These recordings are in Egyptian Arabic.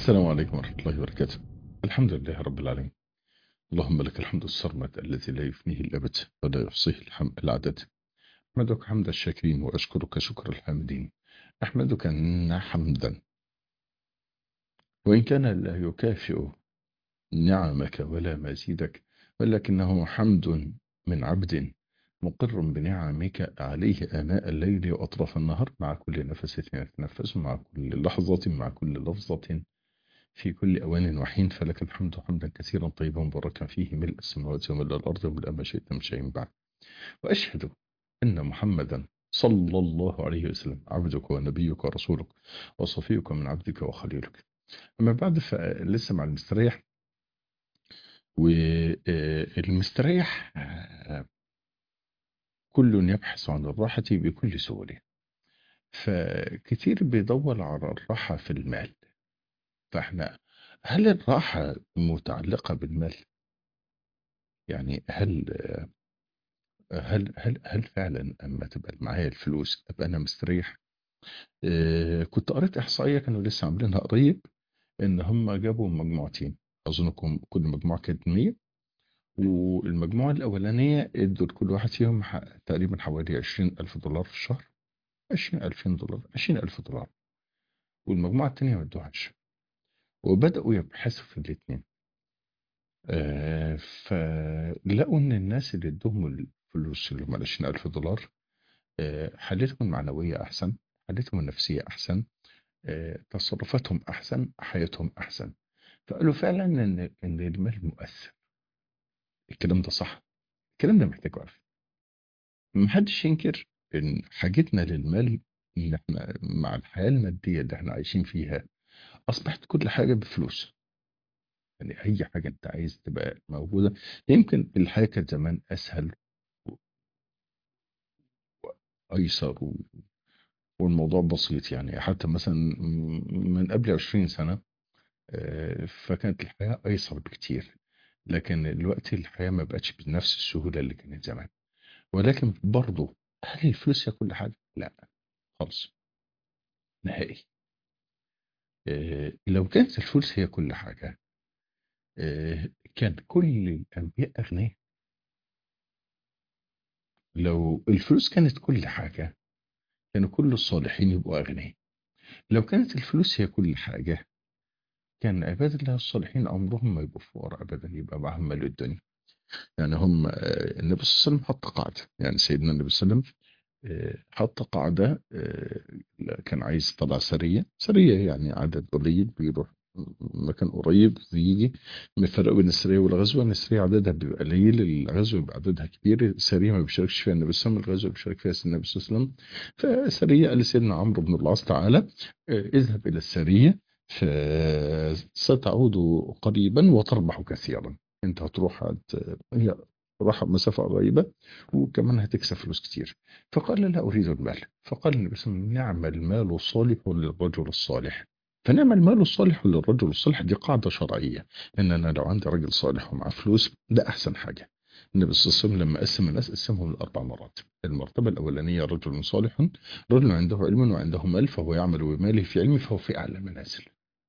السلام عليكم ورحمة الله وبركاته الحمد لله رب العالمين اللهم لك الحمد الصرمد الذي لا يفنيه الأبد ولا يحصيه الحم... العدد أحمدك حمد الشاكرين وأشكرك شكر الحامدين أحمدك حمدا وإن كان لا يكافئ نعمك ولا مزيدك ولكنه حمد من عبد مقر بنعمك عليه آناء الليل وأطراف النهار مع كل نفس يتنفس مع كل لحظة مع كل لفظة في كل أوان وحين فلك الحمد حمدا كثيرا طيبا مباركا فيه ملء السماوات وملء الأرض وملء ما شئت من شيء بعد وأشهد أن محمدا صلى الله عليه وسلم عبدك ونبيك ورسولك وصفيك من عبدك وخليلك أما بعد فلسه مع المستريح والمستريح كل يبحث عن الراحة بكل سهولة فكتير بيدور على الراحة في المال فاحنا هل الراحة متعلقة بالمال يعني هل هل هل هل فعلا اما تبقى معايا الفلوس ابقى انا مستريح آه كنت قريت احصائيه كانوا لسه عاملينها قريب ان هم جابوا مجموعتين اظنكم كل مجموعه كانت 100 والمجموعه الاولانيه ادوا لكل واحد فيهم تقريبا حوالي 20000 دولار في الشهر 20000 دولار 20000 دولار والمجموعه الثانيه ما ادوهاش وبداوا يبحثوا في الاثنين آه فلقوا ان الناس اللي ادوهم الفلوس اللي هم 20000 دولار آه حالتهم المعنويه احسن حالتهم النفسيه احسن آه تصرفاتهم احسن حياتهم احسن فقالوا فعلا ان ان المال مؤثر الكلام ده صح الكلام ده محتاج وقف محدش ينكر ان حاجتنا للمال ان احنا مع الحياه الماديه اللي احنا عايشين فيها اصبحت كل حاجه بفلوس يعني اي حاجه انت عايز تبقى موجوده يمكن الحياه كانت زمان اسهل وايسر و... والموضوع بسيط يعني حتى مثلا من قبل 20 سنه فكانت الحياه ايسر بكتير لكن دلوقتي الحياه ما بقتش بنفس السهوله اللي كانت زمان ولكن برضه هل الفلوس هي كل حاجه؟ لا خالص نهائي لو كانت الفلوس هي كل حاجه كان كل الأنبياء أغنياء لو الفلوس كانت كل حاجة كانوا كل الصالحين يبقوا أغنياء لو كانت الفلوس هي كل حاجة كان عباد الله الصالحين عمرهم ما يبقوا فقراء أبدا يبقى معهم مال الدنيا يعني هم النبي صلى الله عليه وسلم حط قاعدة يعني سيدنا النبي صلى الله عليه وسلم حط قاعدة كان عايز طلع سرية سرية يعني عدد قليل بيروح مكان قريب ويجي الفرق بين السريه والغزوه ان السريه عددها بيبقى قليل الغزوه بيبقى عددها كبير السريه ما بيشاركش فيها النبي صلى الله عليه وسلم الغزوه بيشارك فيها النبي صلى الله عليه وسلم فسريه قال لسيدنا عمرو بن العاص تعالى اذهب الى السريه فستعود قريبا وتربح كثيرا انت هتروح هت... هي راح مسافة قريبة وكمان هتكسب فلوس كتير فقال لا أريد المال فقال النبي صلى الله عليه وسلم نعم المال الصالح للرجل الصالح فنعم المال الصالح للرجل الصالح دي قاعدة شرعية إن أنا لو عندي راجل صالح ومعاه فلوس ده أحسن حاجة النبي صلى الله عليه وسلم لما قسم الناس قسمهم لأربع مرات المرتبة الأولانية رجل صالح رجل عنده علم وعنده مال فهو يعمل بماله في علمه فهو في أعلى منازل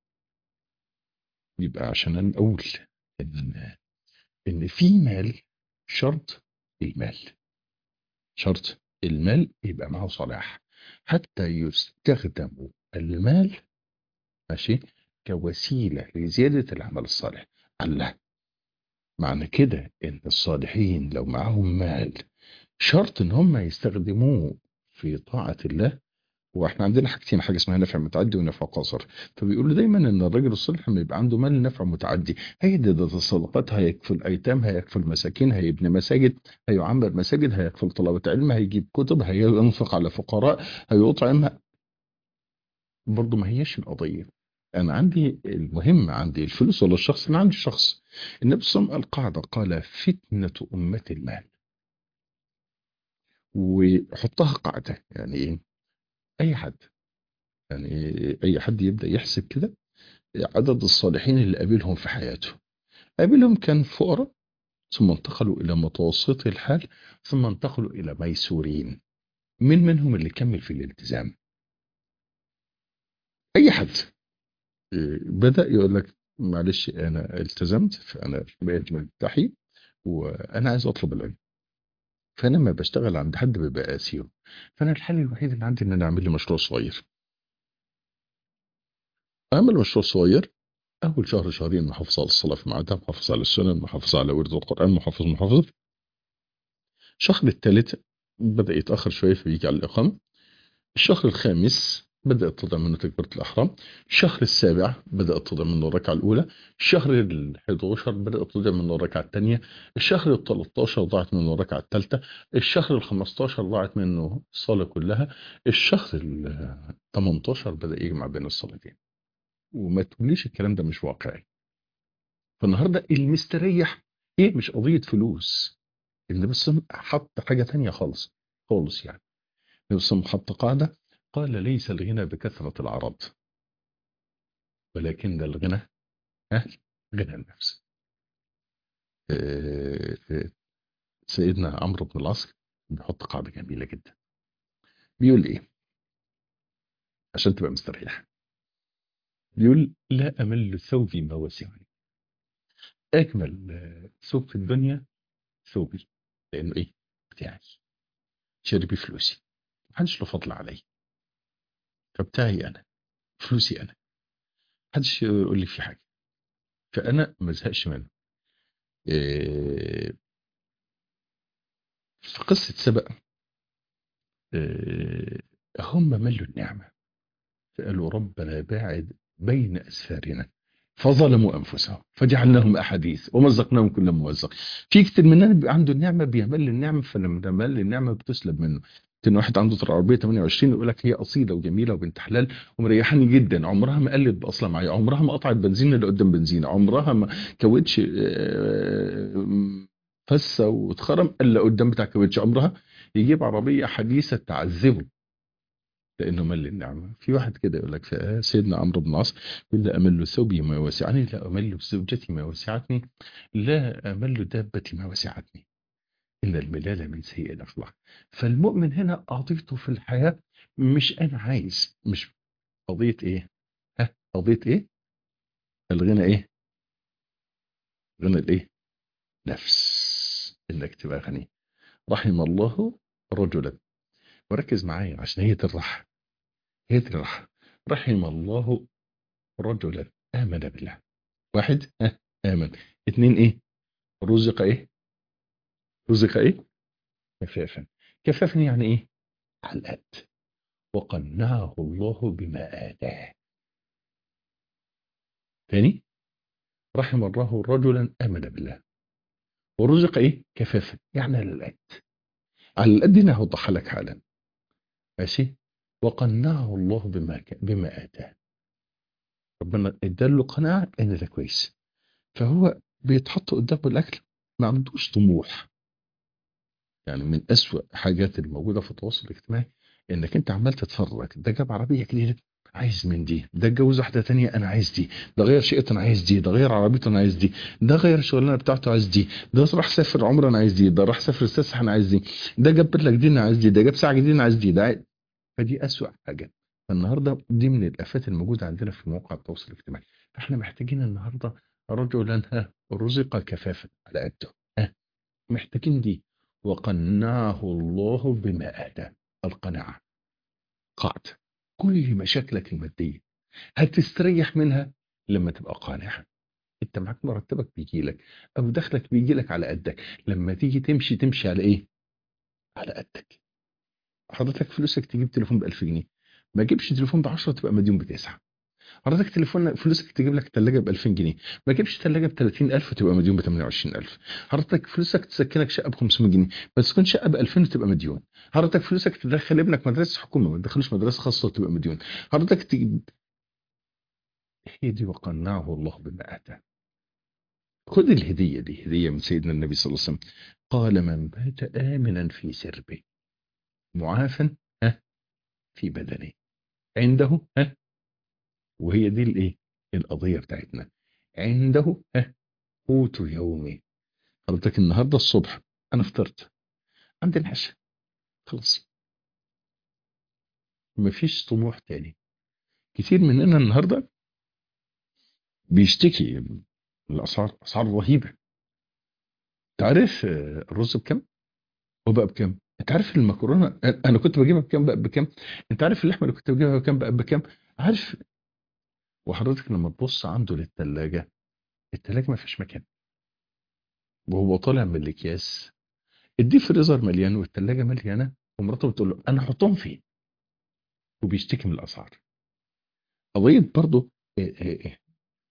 يبقى عشان نقول إن إن في مال شرط المال شرط المال يبقى معه صلاح حتى يستخدم المال ماشي كوسيلة لزيادة العمل الصالح الله معنى كده ان الصالحين لو معاهم مال شرط ان هم يستخدموه في طاعة الله واحنا عندنا حاجتين حاجه اسمها نفع متعدي ونفع قاصر فبيقولوا دايما ان الراجل الصالح لما يبقى عنده مال نفع متعدي هيدد الصدقات هيكفل الايتام هيكفل المساكين هيبني مساجد هيعمر مساجد هيكفل طلبه علم هيجيب كتب هينفق على فقراء هيطعم برضه ما هيش القضيه انا عندي المهم عندي الفلوس ولا الشخص انا عندي الشخص النبي صلى الله عليه وسلم القاعده قال فتنه امه المال وحطها قاعده يعني ايه اي حد يعني اي حد يبدا يحسب كده عدد الصالحين اللي قابلهم في حياته قابلهم كان فقراء ثم انتقلوا الى متوسطي الحال ثم انتقلوا الى ميسورين من منهم اللي كمل في الالتزام اي حد إيه، بدأ يقول لك معلش أنا التزمت فأنا بقيت ملتحي وأنا عايز أطلب العلم فأنا لما بشتغل عند حد ببقى أسير فأنا الحل الوحيد اللي عندي إن أنا أعمل لي مشروع صغير أعمل مشروع صغير أول شهر شهرين محافظ على الصلاة في ميعادها محافظ على السنن محافظ على ورد القرآن محافظ محافظ الشهر الثالث بدأ يتأخر شوية فبيجي على الإقامة الشهر الخامس بدأت تضع منه تكبيرة الأحرام الشهر السابع بدأت تضع منه الركعة الأولى الشهر ال 11 بدأت تضع منه الركعة الثانية الشهر ال 13 ضاعت منه الركعة الثالثة الشهر ال 15 ضاعت منه الصلاة كلها الشهر ال 18 بدأ يجمع بين الصلاتين وما تقوليش الكلام ده مش واقعي فالنهاردة المستريح ايه مش قضية فلوس اللي بس حط حاجة تانية خالص خالص يعني بس حط قاعدة قال ليس الغنى بكثرة العرض ولكن الغنى ها غنى النفس آه، آه، سيدنا عمرو بن العاص بيحط قاعدة جميلة جدا بيقول ايه عشان تبقى مستريح بيقول لا أمل ثوبي ما وسعني أجمل آه، ثوب في الدنيا ثوبي لأنه إيه بتاعي شاري بفلوسي محدش له فضل علي فبتاعي أنا فلوسي أنا محدش يقول لي في حاجة فأنا ما ازهقش منه إيه، في قصة سبق إيه، هم ملوا النعمة فقالوا ربنا باعد بين أسفارنا فظلموا أنفسهم فجعلناهم أحاديث ومزقناهم كل ممزق في كتير مننا بيبقى عنده النعمة بيمل النعمة فلما تمل النعمة بتسلب منه كان واحد عنده عربية 28 يقول لك هي أصيلة وجميلة وبنت حلال ومريحاني جدا عمرها ما قلت بأصلا معايا عمرها ما قطعت بنزين اللي قدام بنزين عمرها ما كاوتش آه، فسه واتخرم الا قدام بتاع كاوتش عمرها يجيب عربية حديثة تعذبه لانه مل النعمه في واحد كده يقول لك في سيدنا عمرو بن العاص يقول لا امل ثوبي ما وسعني لا امل زوجتي ما وسعتني لا امل دابتي ما وسعتني ان الملال من سيء الاخلاق فالمؤمن هنا قضيته في الحياه مش انا عايز مش قضيه ايه ها قضيه ايه الغنى ايه غنى الايه نفس انك تبقى غني رحم الله رجلا وركز معايا عشان هي الراحه هي الراحه رحم الله رجلا آمن بالله واحد ها آمن اتنين ايه رزق ايه رزق ايه كفافا كفافا يعني ايه على القد وقنعه الله بما آتاه تاني رحم الله رجلا آمن بالله ورزق ايه كفافا يعني على القد على القد هنا هوضحها لك حالا ماشي وقنعه الله بما ك... بما آتاه ربنا اداله قناعة ان ده كويس فهو بيتحط قدامه الاكل ما عندوش طموح يعني من أسوأ حاجات الموجودة في التواصل الاجتماعي انك انت عمال تتفرج ده جاب عربية جديدة عايز من دي ده اتجوز واحدة تانية انا عايز دي ده غير شقته انا عايز دي ده غير عربيته انا عايز دي ده غير الشغلانه بتاعته عايز دي ده راح سافر عمره انا عايز دي ده راح سافر السسح انا عايز دي ده جاب لك دي انا عايز دي ده جاب ساعه جديده انا عايز دي ده عايز. فدي أسوأ حاجة فالنهاردة دي من الآفات الموجودة عندنا في مواقع التواصل الاجتماعي فاحنا محتاجين النهاردة رجلا ها رزق كفافا على قده ها محتاجين دي وقنعه الله بما آتاه القناعة قاعدة كل مشاكلك المادية هتستريح منها لما تبقى قانع انت معاك مرتبك بيجي لك او دخلك بيجي لك على قدك لما تيجي تمشي تمشي على ايه على قدك حضرتك فلوسك تجيب تليفون ب 1000 جنيه ما تجيبش تليفون ب 10 تبقى مديون بتسعه حضرتك تليفون فلوسك تجيب لك ثلاجه ب 2000 جنيه ما تجيبش ثلاجه ب 30000 وتبقى مديون ب 28000 حضرتك فلوسك تسكنك شقه ب 500 جنيه ما تسكن شقه ب 2000 وتبقى مديون حضرتك فلوسك تدخل ابنك مدرسه حكومه ما تدخلش مدرسه خاصه وتبقى مديون حضرتك تجيب هي دي وقنعه الله بما اتاه خد الهديه دي هديه من سيدنا النبي صلى الله عليه وسلم قال من بات امنا في سربه معافا ها في بدنه عنده ها وهي دي الايه القضيه بتاعتنا عنده ها قوت يومي حضرتك النهارده الصبح انا فطرت عندي العشاء خلاص مفيش طموح تاني كتير مننا النهارده بيشتكي من الاسعار اسعار رهيبه انت عارف آه، الرز بكام وبقى بكام انت عارف المكرونه انا كنت بجيبها بكام بقى بكام انت عارف اللحمه اللي كنت بجيبها بكام بقى بكام عارف وحضرتك لما تبص عنده للثلاجه الثلاجه ما فيش مكان وهو طالع من الاكياس الديب فريزر مليان والثلاجه مليانه ومراته بتقول له انا احطهم فين وبيشتكي من الاسعار قضيه برضه إيه إيه إيه.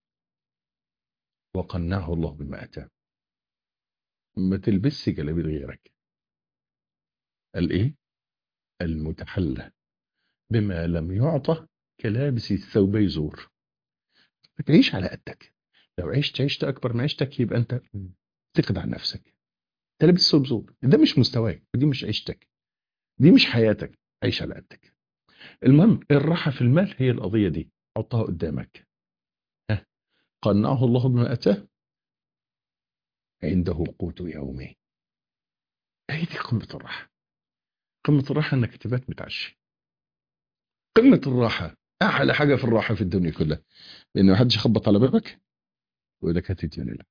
وقنعه الله بما اتاه ما تلبسش جلابيه غيرك قال ايه المتحلى بما لم يعطى كلابس الثوبي زور تعيش على قدك لو عشت عشت اكبر من عيشتك يبقى انت تخدع نفسك انت لابس ثوب زور ده مش مستواك ودي مش عيشتك دي مش حياتك عيش على قدك المهم الراحه في المال هي القضيه دي حطها قدامك ها قنعه الله بما اتاه عنده قوت يومه هي دي قمه الراحه قمه الراحه انك تبات متعشي قمه الراحه احلى حاجه في الراحه في الدنيا كلها ان ما حدش يخبط على بابك ويقول لك هات اديني لا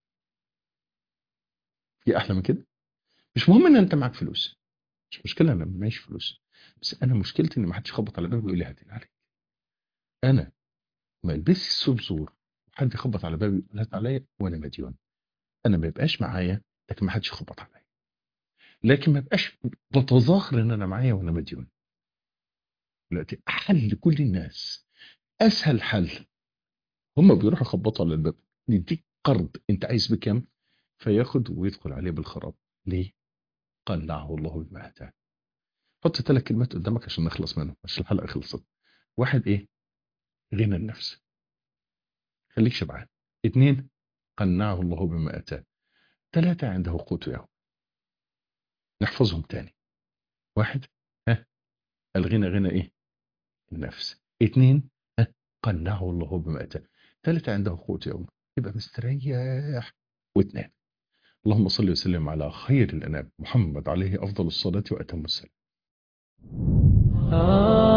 في احلى من كده مش مهم ان انت معاك فلوس مش مشكله انا معيش فلوس بس انا مشكلتي ان ما حدش يخبط على بابي ويقول لي هات عليك انا ما البسش الثوب زور وحد يخبط على بابي يقول هات عليا وانا مديون انا ما يبقاش معايا لكن ما حدش يخبط عليا لكن ما يبقاش بتظاهر ان انا معايا وانا مديون دلوقتي حل لكل الناس اسهل حل هم بيروحوا يخبطوا على الباب نديك قرض انت عايز بكام فياخد ويدخل عليه بالخراب ليه قنعه الله بما اتاه حط ثلاث كلمات قدامك عشان نخلص منهم عشان الحلقه خلصت واحد ايه غنى النفس خليك شبعان اثنين قنعه الله بما اتاه ثلاثة عنده قوت يوم نحفظهم تاني واحد ها الغنى غنى ايه النفس اثنين ها قنعه الله بما اتاه ثلاثة عنده قوت يوم يبقى مستريح واثنين اللهم صل وسلم على خير الانام محمد عليه افضل الصلاه واتم السلام Ah